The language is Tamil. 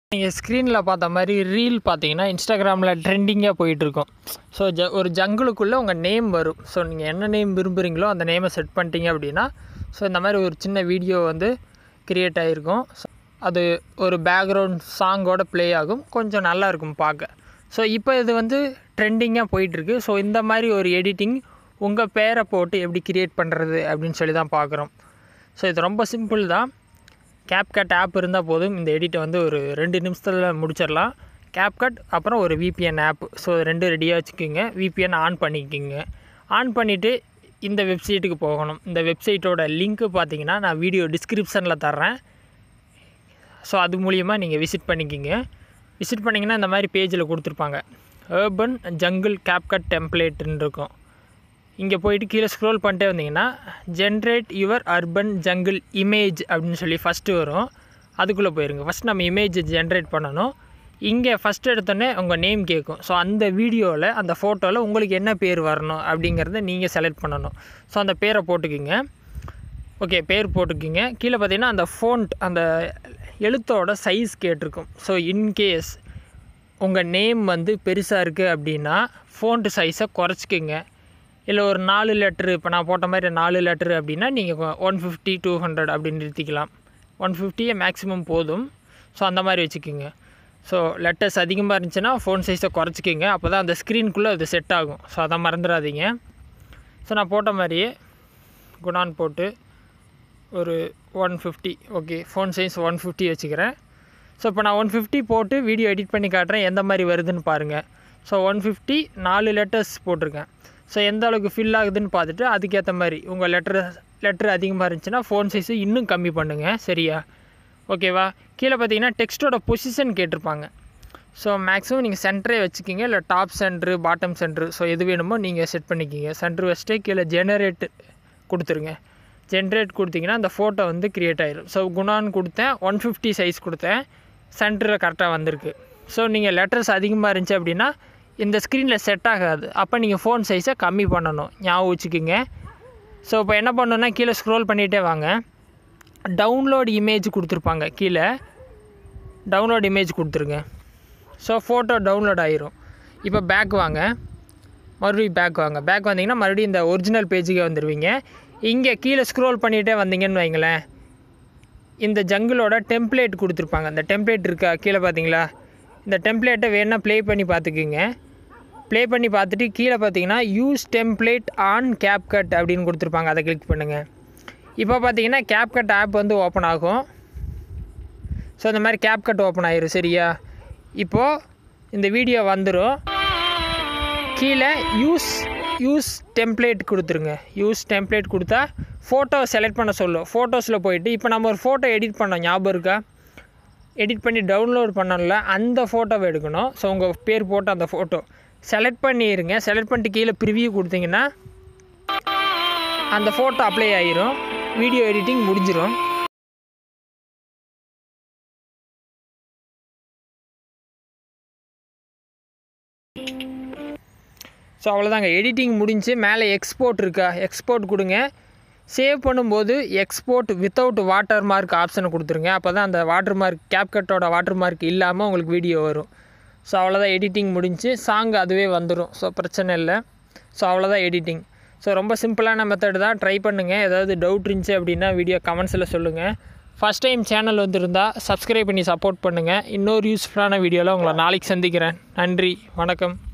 நீங்கள் ஸ்க்ரீனில் பார்த்த மாதிரி ரீல் பார்த்தீங்கன்னா இன்ஸ்டாகிராமில் ட்ரெண்டிங்காக போயிட்டுருக்கும் ஸோ ஜ ஒரு ஜங்குளுக்குள்ளே உங்கள் நேம் வரும் ஸோ நீங்கள் என்ன நேம் விரும்புகிறீங்களோ அந்த நேமை செட் பண்ணிட்டீங்க அப்படின்னா ஸோ இந்த மாதிரி ஒரு சின்ன வீடியோ வந்து க்ரியேட் ஆகிருக்கும் அது ஒரு பேக்ரவுண்ட் சாங்கோட ப்ளே ஆகும் கொஞ்சம் நல்லா இருக்கும் பார்க்க ஸோ இப்போ இது வந்து ட்ரெண்டிங்காக போயிட்டுருக்கு ஸோ இந்த மாதிரி ஒரு எடிட்டிங் உங்கள் பேரை போட்டு எப்படி க்ரியேட் பண்ணுறது அப்படின்னு சொல்லி தான் பார்க்குறோம் ஸோ இது ரொம்ப சிம்பிள் தான் கேப்கட் ஆப் இருந்தால் போதும் இந்த எடிட்டை வந்து ஒரு ரெண்டு நிமிஷத்தில் முடிச்சிடலாம் கேப்கட் அப்புறம் ஒரு விபிஎன் ஆப் ஸோ ரெண்டு ரெடியாக வச்சுக்கோங்க விபிஎன் ஆன் பண்ணிக்கோங்க ஆன் பண்ணிவிட்டு இந்த வெப்சைட்டுக்கு போகணும் இந்த வெப்சைட்டோட லிங்க்கு பார்த்தீங்கன்னா நான் வீடியோ டிஸ்கிரிப்ஷனில் தர்றேன் ஸோ அது மூலிமா நீங்கள் விசிட் பண்ணிக்கிங்க விசிட் பண்ணிங்கன்னா இந்த மாதிரி பேஜில் கொடுத்துருப்பாங்க ஏர்பன் ஜங்கிள் கேப்கட் டெம்ப்ளேட்டுன்னு இருக்கும் இங்கே போயிட்டு கீழே ஸ்க்ரோல் பண்ணிட்டே வந்தீங்கன்னா generate your urban jungle image அப்படின்னு சொல்லி ஃபஸ்ட்டு வரும் அதுக்குள்ளே போயிருங்க ஃபஸ்ட் நம்ம இமேஜ் ஜென்ரேட் பண்ணணும் இங்கே ஃபஸ்ட் எடுத்தோடனே உங்கள் நேம் கேட்கும் ஸோ அந்த வீடியோவில் அந்த ஃபோட்டோவில் உங்களுக்கு என்ன பேர் வரணும் அப்படிங்கிறத நீங்கள் செலக்ட் பண்ணணும் ஸோ அந்த பேரை போட்டுக்கிங்க ஓகே பேர் போட்டுக்கிங்க கீழே பார்த்தீங்கன்னா அந்த ஃபோன்ட் அந்த எழுத்தோட சைஸ் கேட்டிருக்கும் ஸோ இன்கேஸ் உங்கள் நேம் வந்து பெருசாக இருக்குது அப்படின்னா ஃபோன்ட்டு சைஸை குறைச்சிக்கிங்க இல்லை ஒரு நாலு லெட்ரு இப்போ நான் போட்ட மாதிரி நாலு லெட்ரு அப்படின்னா நீங்கள் ஒன் ஃபிஃப்டி டூ ஹண்ட்ரட் அப்படின்னு நிறுத்திக்கலாம் ஒன் ஃபிஃப்டியே மேக்ஸிமம் போதும் ஸோ அந்த மாதிரி வச்சுக்கோங்க ஸோ லெட்டர்ஸ் அதிகமாக இருந்துச்சுன்னா ஃபோன் சைஸை குறைச்சிக்கிங்க அப்போ தான் அந்த ஸ்க்ரீனுக்குள்ளே அது செட் ஆகும் ஸோ அதை மறந்துடாதீங்க ஸோ நான் போட்ட மாதிரியே குணான் போட்டு ஒரு one fifty okay font size one fifty வச்சுக்கிறேன் ஸோ இப்போ நான் ஒன் ஃபிஃப்டி போட்டு வீடியோ எடிட் பண்ணி காட்டுறேன் எந்த மாதிரி வருதுன்னு பாருங்கள் ஸோ ஒன் ஃபிஃப்டி நாலு லெட்டர்ஸ் போட்டிருக்கேன் ஸோ எந்த அளவுக்கு ஃபில் ஆகுதுன்னு பார்த்துட்டு அதுக்கேற்ற மாதிரி உங்கள் லெட்ரு லெட்ரு அதிகமாக இருந்துச்சுன்னா ஃபோன் சைஸு இன்னும் கம்மி பண்ணுங்கள் சரியா ஓகேவா கீழே பார்த்தீங்கன்னா டெக்ஸ்ட்டோட பொசிஷன் கேட்டிருப்பாங்க ஸோ மேக்ஸிமம் நீங்கள் சென்டரே வச்சுக்கிங்க இல்லை top centre bottom centre so எது வேணுமோ நீங்கள் செட் பண்ணிக்கிங்க சென்ட்ரு வச்சுட்டு கீழே ஜெனரேட் கொடுத்துருங்க ஜென்ரேட் கொடுத்தீங்கன்னா அந்த ஃபோட்டோ வந்து க்ரியேட் ஆயிடும் ஸோ குணான்னு கொடுத்தேன் ஒன் ஃபிஃப்டி சைஸ் கொடுத்தேன் சென்டரில் கரெக்டாக வந்திருக்கு ஸோ நீங்கள் லெட்டர்ஸ் அதிகமாக இருந்துச்சு அப்படின்னா இந்த ஸ்க்ரீனில் செட் ஆகாது அப்போ நீங்கள் ஃபோன் சைஸை கம்மி பண்ணணும் ஞாபகம் வச்சுக்கோங்க ஸோ இப்போ என்ன பண்ணணுன்னா கீழே ஸ்க்ரோல் பண்ணிகிட்டே வாங்க டவுன்லோட் இமேஜ் கொடுத்துருப்பாங்க கீழே டவுன்லோட் இமேஜ் கொடுத்துருங்க ஸோ ஃபோட்டோ டவுன்லோட் ஆயிரும் இப்போ பேக் வாங்க மறுபடியும் பேக் வாங்க பேக் வந்தீங்கன்னா மறுபடியும் இந்த ஒரிஜினல் பேஜுக்கே வந்துடுவீங்க இங்கே கீழே ஸ்க்ரோல் பண்ணிகிட்டே வந்தீங்கன்னு வைங்களேன் இந்த ஜங்கிளோட டெம்ப்ளேட் கொடுத்துருப்பாங்க அந்த டெம்ப்ளேட் இருக்கா கீழே பார்த்தீங்களா இந்த டெம்ப்ளேட்டை வேணால் ப்ளே பண்ணி பார்த்துக்குங்க ப்ளே பண்ணி பார்த்துட்டு கீழே பார்த்தீங்கன்னா யூஸ் டெம்ப்ளேட் ஆன் கேப்கட் அப்படின்னு கொடுத்துருப்பாங்க அதை கிளிக் பண்ணுங்கள் இப்போ பார்த்தீங்கன்னா கேப்கட் ஆப் வந்து ஓப்பன் ஆகும் ஸோ இந்த மாதிரி கேப்கட் ஓப்பன் ஆயிரும் சரியா இப்போது இந்த வீடியோ வந்துடும் கீழே யூஸ் யூஸ் டெம்ப்ளேட் கொடுத்துருங்க யூஸ் டெம்ப்ளேட் கொடுத்தா ஃபோட்டோ செலக்ட் பண்ண சொல்லும் ஃபோட்டோஸில் போயிட்டு இப்போ நம்ம ஒரு ஃபோட்டோ எடிட் பண்ணோம் ஞாபகம் இருக்கா எடிட் பண்ணி டவுன்லோட் பண்ணோம்ல அந்த ஃபோட்டோவை எடுக்கணும் ஸோ உங்கள் பேர் போட்டு அந்த ஃபோட்டோ செலக்ட் பண்ணிடுங்க செலக்ட் பண்ணிட்டு கீழே ப்ரிவியூ கொடுத்தீங்கன்னா அந்த ஃபோட்டோ அப்ளை ஆகிரும் வீடியோ எடிட்டிங் முடிஞ்சிடும் ஸோ அவ்வளோதாங்க எடிட்டிங் முடிஞ்சு மேலே எக்ஸ்போர்ட் இருக்கா எக்ஸ்போர்ட் கொடுங்க சேவ் பண்ணும்போது எக்ஸ்போர்ட் வித்தவுட் வாட்டர் மார்க் ஆப்ஷனை கொடுத்துருங்க அப்போ தான் அந்த வாட்டர் மார்க் கேப்கட்டோட வாட்டர் மார்க் இல்லாமல் உங்களுக்கு வீடியோ வரும் ஸோ அவ்வளோதான் எடிட்டிங் முடிஞ்சு சாங் அதுவே வந்துடும் ஸோ பிரச்சனை இல்லை ஸோ அவ்வளோதான் எடிட்டிங் ஸோ ரொம்ப சிம்பிளான மெத்தட் தான் ட்ரை பண்ணுங்கள் ஏதாவது டவுட் இருந்துச்சு அப்படின்னா வீடியோ கமெண்ட்ஸில் சொல்லுங்கள் ஃபஸ்ட் டைம் சேனல் வந்துருந்தால் சப்ஸ்கிரைப் பண்ணி சப்போர்ட் பண்ணுங்கள் இன்னொரு யூஸ்ஃபுல்லான வீடியோவில் உங்களை நாளைக்கு சந்திக்கிறேன் நன்றி வணக்கம்